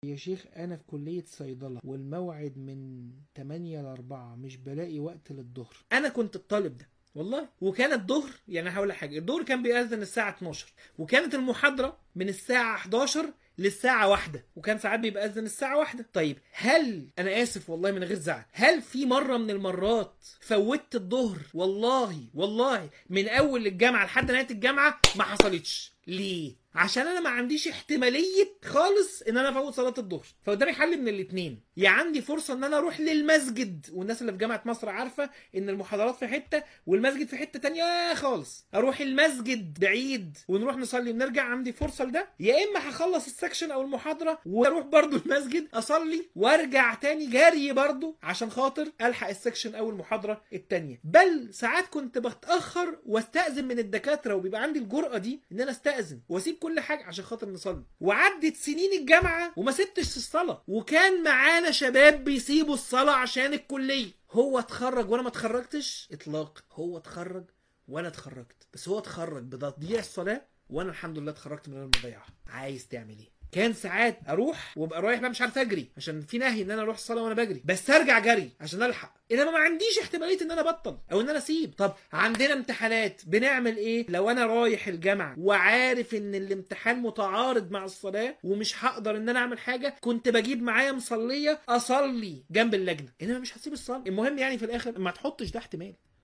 يا شيخ انا في كلية صيدلة والموعد من 8 ل 4 مش بلاقي وقت للظهر انا كنت الطالب ده والله وكان الظهر يعني هقول لك حاجه الظهر كان بيأذن الساعه 12 وكانت المحاضره من الساعه 11 للساعة واحدة وكان ساعات بيبقى أذن الساعة واحدة طيب هل أنا آسف والله من غير زعل هل في مرة من المرات فوتت الظهر والله والله من أول الجامعة لحد نهاية الجامعة ما حصلتش ليه؟ عشان انا ما عنديش احتماليه خالص ان انا افوت صلاه الظهر فقدامي حل من الاثنين يا عندي فرصه ان انا اروح للمسجد والناس اللي في جامعه مصر عارفه ان المحاضرات في حته والمسجد في حته تانية خالص اروح المسجد بعيد ونروح نصلي ونرجع عندي فرصه لده يا اما هخلص السكشن او المحاضره واروح برضو المسجد اصلي وارجع تاني جري برضو عشان خاطر الحق السكشن او المحاضره التانية بل ساعات كنت بتاخر واستاذن من الدكاتره وبيبقى عندي الجرأه دي ان انا استاذن واسيب كل حاجه عشان خاطر نصلي وعدت سنين الجامعه وما سبتش الصلاه وكان معانا شباب بيسيبوا الصلاه عشان الكليه هو اتخرج وانا ما اتخرجتش اطلاق هو اتخرج وانا اتخرجت بس هو اتخرج بتضييع الصلاه وانا الحمد لله اتخرجت من غير ما اضيعها عايز تعمل ايه كان ساعات اروح وابقى رايح بقى مش عارف اجري عشان في نهي ان انا اروح الصلاه وانا بجري بس ارجع جري عشان الحق انما ما عنديش احتماليه ان انا ابطل او ان انا اسيب طب عندنا امتحانات بنعمل ايه لو انا رايح الجامعه وعارف ان الامتحان متعارض مع الصلاه ومش هقدر ان انا اعمل حاجه كنت بجيب معايا مصليه اصلي جنب اللجنه انما مش هسيب الصلاه المهم يعني في الاخر ما تحطش ده احتمال